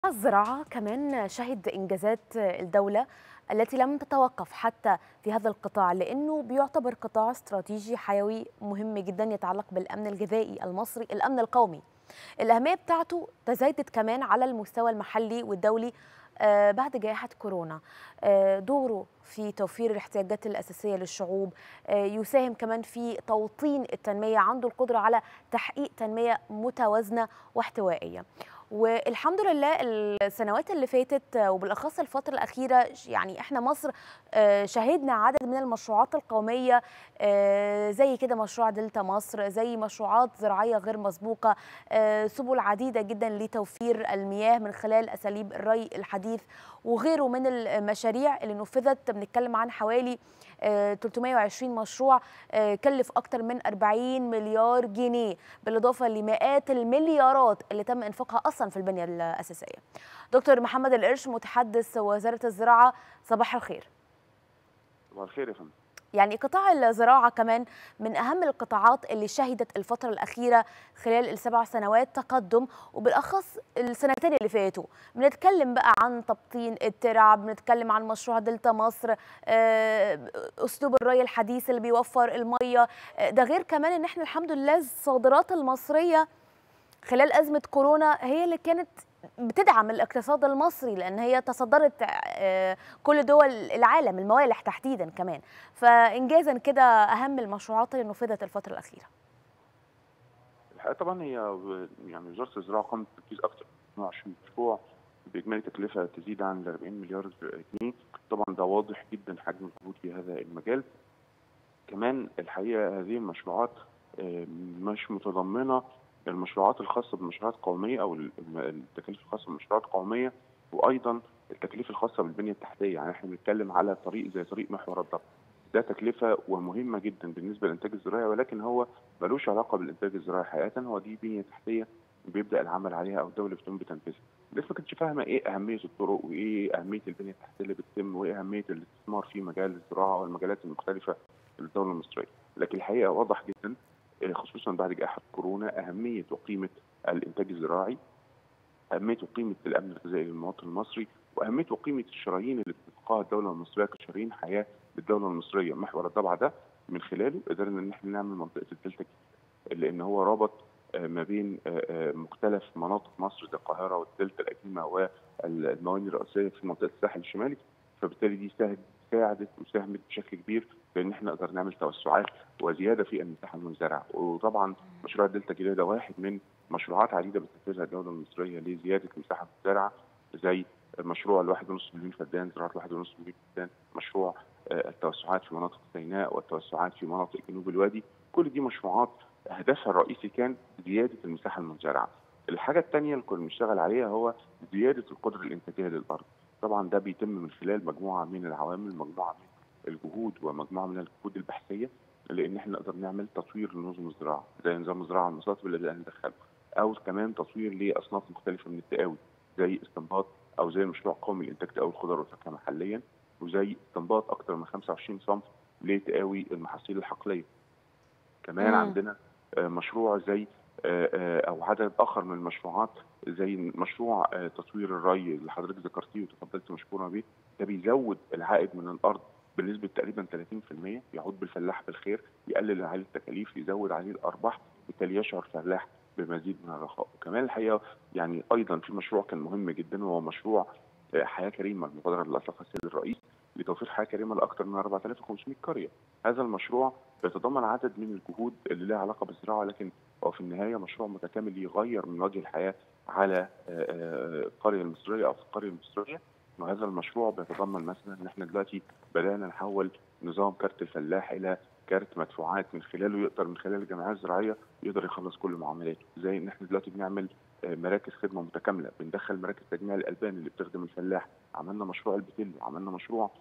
الزراعة كمان شهد إنجازات الدولة التي لم تتوقف حتى في هذا القطاع لأنه بيعتبر قطاع استراتيجي حيوي مهم جدا يتعلق بالأمن الغذائي المصري الأمن القومي الأهمية بتاعته تزايدت كمان على المستوى المحلي والدولي آه، بعد جائحة كورونا آه، دوره في توفير الاحتياجات الأساسية للشعوب آه، يساهم كمان في توطين التنمية عنده القدرة على تحقيق تنمية متوازنة واحتوائية والحمد لله السنوات اللي فاتت وبالاخص الفتره الاخيره يعني احنا مصر شهدنا عدد من المشروعات القوميه زي كده مشروع دلتا مصر زي مشروعات زراعيه غير مسبوقه سبل عديده جدا لتوفير المياه من خلال اساليب الري الحديث وغيره من المشاريع اللي نفذت بنتكلم عن حوالي 320 مشروع كلف أكثر من 40 مليار جنيه بالإضافة لمئات المليارات اللي تم إنفاقها أصلا في البنية الأساسية دكتور محمد القرش متحدث وزارة الزراعة صباح الخير صباح الخير يا فندم يعني قطاع الزراعة كمان من أهم القطاعات اللي شهدت الفترة الأخيرة خلال السبع سنوات تقدم وبالأخص السنتين اللي فاتوا بنتكلم بقى عن تبطين الترع بنتكلم عن مشروع دلتا مصر أسلوب الري الحديث اللي بيوفر المية ده غير كمان إن احنا الحمد لله الصادرات المصرية خلال أزمة كورونا هي اللي كانت بتدعم الاقتصاد المصري لان هي تصدرت كل دول العالم الموالح تحديدا كمان فانجازا كده اهم المشروعات اللي نفذت الفتره الاخيره الحقيقه طبعا هي يعني وزاره الزراعه قامت بتنفيذ اكثر من 20 مشروع باجمالي تكلفه تزيد عن 40 مليار جنيه طبعا ده واضح جدا حجم الجهود في هذا المجال كمان الحقيقه هذه المشروعات مش متضمنه المشروعات الخاصه بمشروعات قوميه او التكاليف الخاصه بمشروعات قوميه وايضا التكاليف الخاصه بالبنيه التحتيه يعني احنا بنتكلم على طريق زي طريق محور الضبط ده تكلفه ومهمه جدا بالنسبه للانتاج الزراعي ولكن هو ملوش علاقه بالانتاج الزراعي حقيقه هو دي بنيه تحتيه بيبدا العمل عليها او الدوله بتقوم بتنفيذها الناس ما كانتش فاهمه ايه اهميه الطرق وايه اهميه البنيه التحتيه اللي بتتم وايه اهميه الاستثمار في مجال الزراعه والمجالات المختلفه للدوله المصريه لكن الحقيقه واضح جدا خصوصا بعد جائحه كورونا اهميه وقيمه الانتاج الزراعي اهميه وقيمه الامن الغذائي للمواطن المصري واهميه وقيمه الشرايين اللي بتتلقاها الدوله المصريه كشرايين حياه للدوله المصريه محور الضبع ده من خلاله قدرنا ان احنا نعمل منطقه الدلتا لان هو رابط ما بين مختلف مناطق مصر زي القاهره والدلتا القديمه والمواني الرئيسيه في منطقه الساحل الشمالي فبالتالي دي ساعدت وساهمت بشكل كبير في ان احنا نقدر نعمل توسعات وزياده في المساحه المزرعه وطبعا مشروع الدلتا الجديده ده واحد من مشروعات عديده بتنفذها الدوله المصريه لزياده المساحه المزرعه زي مشروع الواحد ونص مليون فدان زراعه الواحد ونص مليون فدان مشروع التوسعات في مناطق سيناء والتوسعات في مناطق جنوب الوادي كل دي مشروعات هدفها الرئيسي كان زياده المساحه المزرعه الحاجه الثانيه اللي كنا بنشتغل عليها هو زياده القدره الانتاجيه للارض طبعا ده بيتم من خلال مجموعه من العوامل مجموعه من الجهود ومجموعه من الجهود البحثيه لان احنا نقدر نعمل تطوير لنظم الزراعه زي نظام الزراعه المصاطب اللي بدانا ندخله او كمان تطوير لاصناف مختلفه من التقاوي زي استنباط او زي المشروع القومي لانتاج تقاوي الخضار والفاكهه محليا وزي استنباط اكثر من 25 صنف لتقاوي المحاصيل الحقليه كمان مم. عندنا مشروع زي او عدد اخر من المشروعات زي مشروع تطوير الري اللي حضرتك ذكرتيه وتفضلت مشكورا بيه ده بيزود العائد من الارض بنسبه تقريبا 30% يعود بالفلاح بالخير يقلل عليه التكاليف يزود عليه الارباح بالتالي يشعر الفلاح بمزيد من الرخاء وكمان الحقيقه يعني ايضا في مشروع كان مهم جدا وهو مشروع حياه كريمه المبادره اللي اطلقها السيد الرئيس لتوفير حياه كريمه لاكثر من 4500 قريه هذا المشروع بيتضمن عدد من الجهود اللي لها علاقه بالزراعه لكن هو في النهايه مشروع متكامل يغير من وجه الحياه على القريه المصريه او في القريه المصريه وهذا المشروع بيتضمن مثلا ان احنا دلوقتي بدانا نحول نظام كارت الفلاح الى كارت مدفوعات من خلاله يقدر من خلال الجمعيات الزراعيه يقدر يخلص كل معاملاته زي ان احنا دلوقتي بنعمل مراكز خدمه متكامله بندخل مراكز تجميع الالبان اللي بتخدم الفلاح عملنا مشروع البتيل عملنا مشروع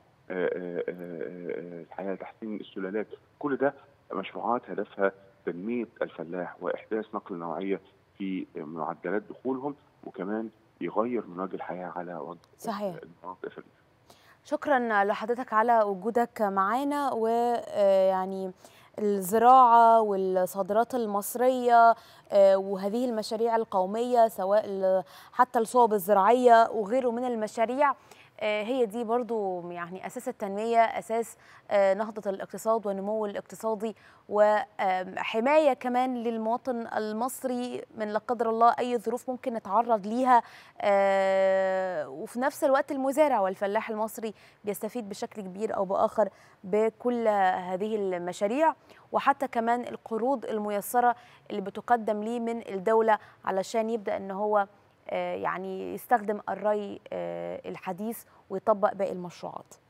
الحياه تحسين السلالات كل ده مشروعات هدفها تنميه الفلاح واحداث نقله نوعيه في معدلات دخولهم وكمان يغير من وجه الحياه على وجه صحيح المناطق شكرا لحضرتك على وجودك معانا ويعني الزراعة والصادرات المصرية وهذه المشاريع القومية سواء حتى الصوب الزراعية وغيره من المشاريع هي دي برضو يعني أساس التنمية أساس نهضة الاقتصاد والنمو الاقتصادي وحماية كمان للمواطن المصري من لا قدر الله أي ظروف ممكن نتعرض ليها وفي نفس الوقت المزارع والفلاح المصري بيستفيد بشكل كبير أو بآخر بكل هذه المشاريع وحتى كمان القروض الميسرة اللي بتقدم ليه من الدولة علشان يبدأ أن هو يعني يستخدم الري الحديث ويطبق باقي المشروعات